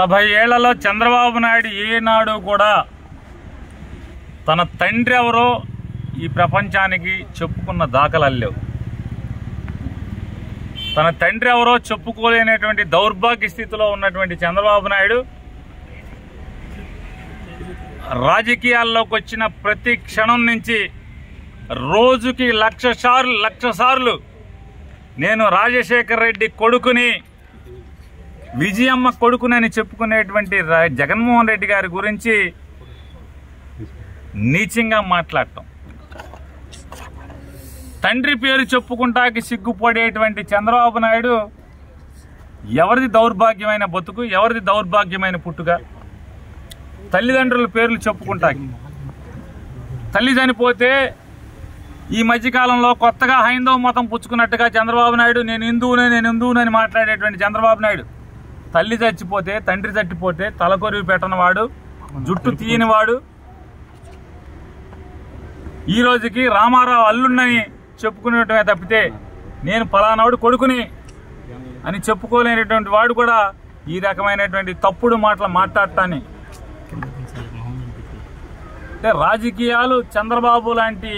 నలభై ఏళ్లలో చంద్రబాబు నాయుడు ఏనాడు కూడా తన తండ్రి ఎవరో ఈ ప్రపంచానికి చెప్పుకున్న దాఖలాలు లేవు తన తండ్రి ఎవరో చెప్పుకోలేనటువంటి దౌర్భాగ్య స్థితిలో ఉన్నటువంటి చంద్రబాబు నాయుడు రాజకీయాల్లోకి వచ్చిన ప్రతి క్షణం నుంచి రోజుకి లక్ష సార్లు లక్ష సార్లు నేను రాజశేఖర్ రెడ్డి కొడుకుని విజయమ్మ కొడుకునని చెప్పుకునేటువంటి రా- జగన్మోహన్ రెడ్డి గారి గురించి నీచంగా మాట్లాడటం తండ్రి పేరు చెప్పుకుంటాకి సిగ్గుపడేటువంటి చంద్రబాబు నాయుడు ఎవరిది దౌర్భాగ్యమైన బతుకు ఎవరిది దౌర్భాగ్యమైన పుట్టుక తల్లిదండ్రుల పేర్లు చెప్పుకుంటాకి తల్లి చనిపోతే ఈ మధ్యకాలంలో కొత్తగా హైందవ మతం పుచ్చుకున్నట్టుగా చంద్రబాబు నాయుడు నేను హిందువునే నేను హిందువునని మాట్లాడేటువంటి చంద్రబాబు నాయుడు తల్లి చచ్చిపోతే తండ్రి చచ్చిపోతే తలకొరివి పెట్టనివాడు జుట్టు తీయనివాడు ఈ రోజుకి రామారావు అల్లున్నని చెప్పుకునేటమే తప్పితే నేను పలానాడు కొడుకుని అని చెప్పుకోలేనటువంటి వాడు కూడా ఈ రకమైనటువంటి తప్పుడు మాటలు మాట్లాడటాన్ని అంటే రాజకీయాలు చంద్రబాబు లాంటి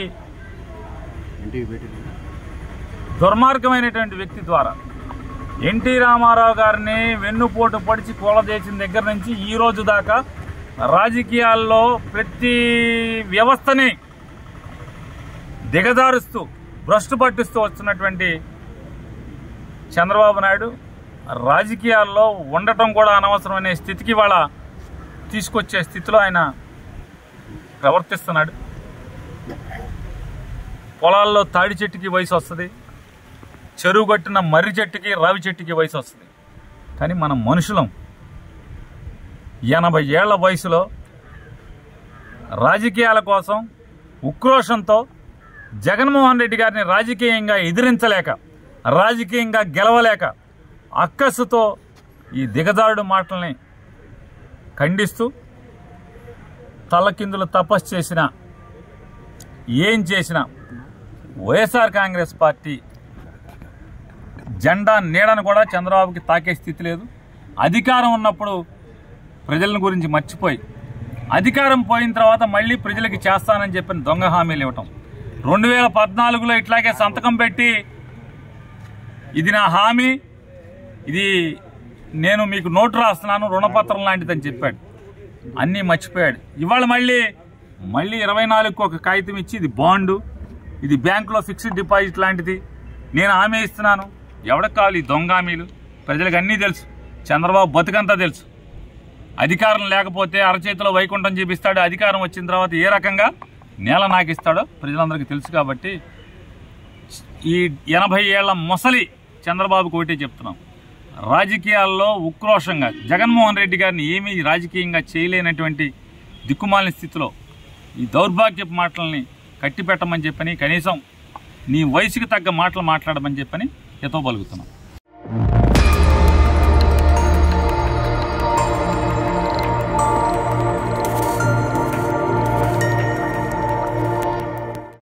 దుర్మార్గమైనటువంటి వ్యక్తి ద్వారా ఎన్టీ రామారావు గారిని వెన్నుపోటు పొడిచి కూలదేసిన దగ్గర నుంచి ఈ రోజు దాకా రాజకీయాల్లో ప్రతి వ్యవస్థని దిగజారుస్తూ భ్రష్టు పట్టిస్తూ వస్తున్నటువంటి చంద్రబాబు నాయుడు రాజకీయాల్లో ఉండటం కూడా అనవసరమనే స్థితికి వాళ్ళ తీసుకొచ్చే స్థితిలో ఆయన ప్రవర్తిస్తున్నాడు పొలాల్లో తాడి చెట్టుకి వయసు వస్తుంది చెరువు కట్టిన మర్రి చెట్టుకి రావి చెట్టుకి వయసు వస్తుంది కానీ మనం మనుషులం ఎనభై ఏళ్ల వయసులో రాజకీయాల కోసం ఉక్రోషంతో జగన్మోహన్ రెడ్డి గారిని రాజకీయంగా ఎదిరించలేక రాజకీయంగా గెలవలేక అక్కస్సుతో ఈ దిగజారుడు మాటల్ని ఖండిస్తూ తలకిందులు తపస్సు చేసిన ఏం చేసినా వైఎస్ఆర్ కాంగ్రెస్ పార్టీ జెండా నీడను కూడా చంద్రబాబుకి తాకే స్థితి లేదు అధికారం ఉన్నప్పుడు ప్రజల గురించి మర్చిపోయి అధికారం పోయిన తర్వాత మళ్ళీ ప్రజలకి చేస్తానని చెప్పిన దొంగ హామీలు ఇవ్వటం రెండు వేల పద్నాలుగులో ఇట్లాగే సంతకం పెట్టి ఇది నా హామీ ఇది నేను మీకు నోటు రాస్తున్నాను రుణపత్రం లాంటిదని చెప్పాడు అన్నీ మర్చిపోయాడు ఇవాళ మళ్ళీ మళ్ళీ ఇరవై నాలుగుకి ఒక కాగితం ఇచ్చి ఇది బాండు ఇది బ్యాంకులో ఫిక్స్డ్ డిపాజిట్ లాంటిది నేను హామీ ఇస్తున్నాను ఎవరికి కావాలి ఈ దొంగ హామీలు ప్రజలకు అన్నీ తెలుసు చంద్రబాబు బతుకంతా తెలుసు అధికారం లేకపోతే అరచేతిలో వైకుంఠం చూపిస్తాడు అధికారం వచ్చిన తర్వాత ఏ రకంగా నేల నాకిస్తాడో ప్రజలందరికీ తెలుసు కాబట్టి ఈ ఎనభై ఏళ్ల ముసలి చంద్రబాబుకు ఒకటే చెప్తున్నాం రాజకీయాల్లో ఉక్రోషంగా జగన్మోహన్ రెడ్డి గారిని ఏమీ రాజకీయంగా చేయలేనటువంటి దిక్కుమాలిన స్థితిలో ఈ దౌర్భాగ్యపు మాటల్ని కట్టిపెట్టమని చెప్పని కనీసం నీ వయసుకు తగ్గ మాటలు మాట్లాడమని చెప్పని హితో పలుకుతున్నాం